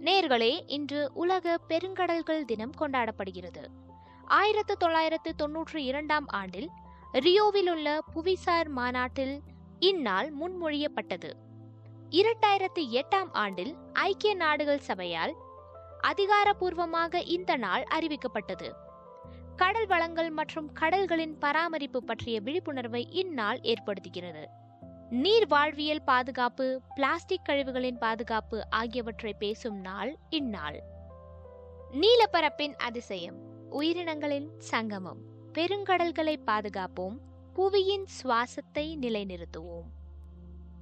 நேர்களே இன்று உலக பெருங்கடல்கள் தினம் கொண்டாடப்படுகிறது ஆயிரத்து தொள்ளாயிரத்து தொன்னூற்றி இரண்டாம் ஆண்டில் ரியோவில் உள்ள புவிசார் மாநாட்டில் இந்நாள் முன்மொழியப்பட்டது இரண்டாயிரத்து எட்டாம் ஆண்டில் ஐக்கிய நாடுகள் சபையால் அதிகாரப்பூர்வமாக இந்த நாள் அறிவிக்கப்பட்டது கடல் வளங்கள் மற்றும் கடல்களின் பராமரிப்பு பற்றிய விழிப்புணர்வை இந்நாள் ஏற்படுத்துகிறது நீர் வாழ்வியல் பாதுகாப்பு பிளாஸ்டிக் கழிவுகளின் பாதுகாப்பு ஆகியவற்றை பேசும் நாள் இந்நாள் நீலப்பரப்பின் அதிசயம் உயிரினங்களின் சங்கமம் பெருங்கடல்களை பாதுகாப்போம் புவியின் சுவாசத்தை நிலைநிறுத்துவோம்